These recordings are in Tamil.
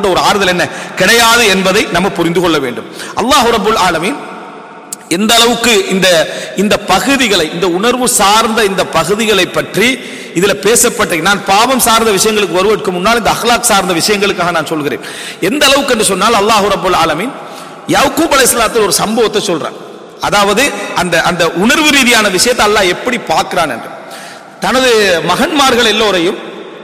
ஒரு ஆறுதல் என்ன கிடையாது என்பதை நம்ம புரிந்து கொள்ள வேண்டும் அல்லாஹ் ரபுல் ஆலமீன் எந்த அளவுக்கு இந்த இந்த பகுதிகளை இந்த உணர்வு சார்ந்த இந்த பகுதிகளை பற்றி இதுல பேசப்பட்ட நான் பாவம் சார்ந்த விஷயங்களுக்கு வருவதற்கு முன்னால் இந்த அஹ்லாக் சார்ந்த விஷயங்களுக்காக நான் சொல்கிறேன் எந்த அளவுக்கு என்று சொன்னால் அல்லாஹ் ரபுல் ஆலமீன் யக்கூப் அலைஹிஸ்ஸலாத்தில் ஒரு சம்பவத்தை சொல்றான் அதாவது அந்த அந்த உணர்வு ரீதியான விஷயத்தை அல்லாஹ் எப்படி பார்க்கிறான் என்று தனது மகன்மார்கள் எல்லோரையும்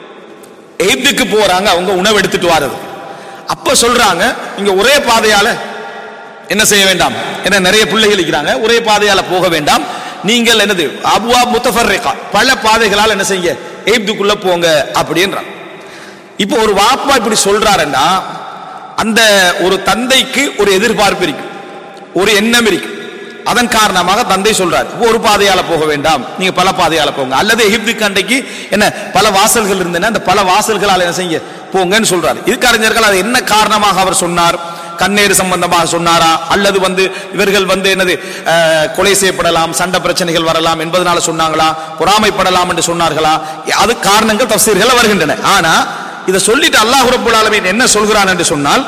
எய்ப்துக்கு போறாங்க அவங்க உணவு எடுத்துட்டு வாரது அப்ப சொல்றாங்க இங்க ஒரே பாதையால என்ன செய்ய வேண்டாம் என்ன நிறைய பிள்ளைகள் இருக்கிறாங்க ஒரே பாதையால போக வேண்டாம் நீங்கள் என்னது அபுவா முத்தஃபர்ரிகா பல பாதைகளால் என்ன செய்யுங்க எய்ப்துக்குள்ள போங்க அப்படின்றான் இப்போ ஒரு வாப்பா இப்படி சொல்றாருன்னா அந்த ஒரு தந்தைக்கு ஒரு எதிர்பார்ப்பு இருக்கு ஒரு எண்ணம் இருக்கு அதன் காரணமாக தந்தை சொல்றார் இப்போ ஒரு பாதையால போக வேண்டாம் நீங்க பல பாதையால போங்க அல்லது எகிப்து கண்டைக்கு என்ன பல வாசல்கள் இருந்தன அந்த பல வாசல்களால் என்ன செய்யுங்க போங்கன்னு சொல்றாரு இதுக்கறிஞர்கள் அது என்ன காரணமாக அவர் சொன்னார் கண்ணேறு சம்பந்தமாக சொன்னாரா அல்லது வந்து இவர்கள் வந்து என்னது அஹ், கொலை செய்யப்படலாம் சண்டை பிரச்சனைகள் வரலாம் என்பதனால சொன்னாங்களா பொறாமைப்படலாம் என்று சொன்னார்களா அது காரணங்கள் தப்சீர்கள் வருகின்றன ஆனா இதை சொல்லிட்டு அல்லாஹ் ரப்பல் ஆலமீன் என்ன சொல்கிறான் என்று சொன்னால்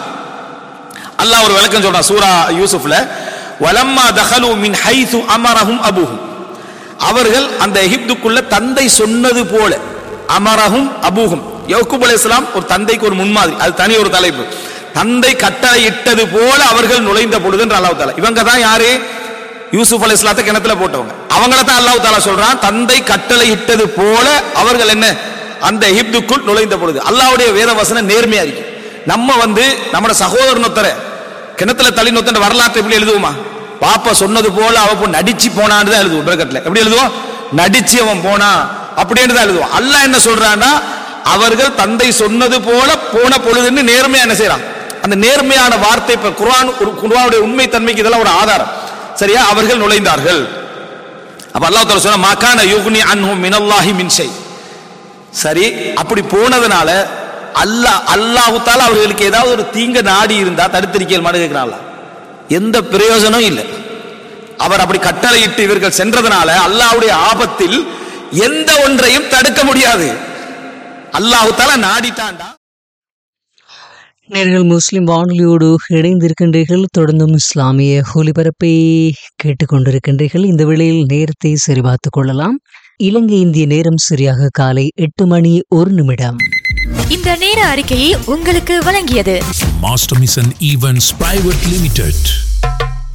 அல்லாஹ் ஒரு விளக்கம் சொல்றான் சூரா யூசுப்ல வலம்மா தஹலு மின் ஹைது அமரஹும் அபுஹும் அவர்கள் அந்த எகிப்துக்குள்ள தந்தை சொன்னது போல அமரஹும் அபூஹும் யக்கூப் அலைஹிஸ்ஸலாம் ஒரு தந்தைக்கு ஒரு முன்மாதிரி அது தனி ஒரு தலைப்பு தந்தை கட்டளை இட்டது போல அவர்கள் நுழைந்த பொழுது என்று அல்லாஹ் தாலா இவங்க தான் யாரு யூசுப் அலைஹிஸ்ஸலாத்தை கிணத்துல போட்டவங்க அவங்கள தான் அல்லாஹ் தாலா சொல்றான் தந்தை கட்டளை இட்டது போல அவர்கள் என்ன அந்த எகிப்துக்குள் நுழைந்த பொழுது அல்லாஹ்வுடைய வேத வசனம் நேர்மையா இருக்கு நம்ம வந்து நம்மட சகோதரன் ஒருத்தரை கிணத்துல தள்ளி நொத்தன வரலாற்றை எப்படி எழுதுவோமா பாப்பா சொன்னது போல அவ போ நடிச்சு போனான்னு தான் எழுதுவோம் பிரகட்ல எப்படி எழுதுவோம் நடிச்சு அவன் போனா அப்படின்னு தான் எழுதுவோம் அல்லாஹ் என்ன சொல்றான்னா அவர்கள் தந்தை சொன்னது போல போன பொழுதுன்னு நேர்மையா என்ன செய்றான் அந்த நேர்மையான வார்த்தை இப்ப குர்ஆன் ஒரு குர்ஆனுடைய உண்மை தன்மைக்கு இதெல்லாம் ஒரு ஆதாரம் சரியா அவர்கள் நுழைந்தார்கள் அப்ப அல்லாஹ் தஆலா சொன்னா மகான யுக்னி அன்ஹும் மினல்லாஹி மின் ஷை சரி அப்படி போனதுனால அல்லாஹ் அல்லாஹு தாலா அவர்களுக்கு ஏதாவது ஒரு தீங்க நாடி இருந்தா தடுத்திருக்கையில் மாடு கேட்கிறாங்களா எந்த பிரயோஜனம் இல்லை அவர் அப்படி கட்டளையிட்டு இவர்கள் சென்றதுனால அல்லாஹ்வுடைய ஆபத்தில் எந்த ஒன்றையும் தடுக்க முடியாது அல்லாஹு தாலா நாடிட்டான்டா நேர்கள் முஸ்லிம் வானொலியோடு இணைந்திருக்கின்றீர்கள் தொடர்ந்தும் இஸ்லாமிய ஒலிபரப்பை கேட்டுக்கொண்டிருக்கின்றீர்கள் இந்த வேளையில் நேரத்தை சரிபார்த்துக் கொள்ளலாம் இலங்கை இந்திய நேரம் சரியாக காலை எட்டு மணி ஒரு நிமிடம் இந்த நேர அறிக்கையை உங்களுக்கு வழங்கியது Master Mission Events Private Limited.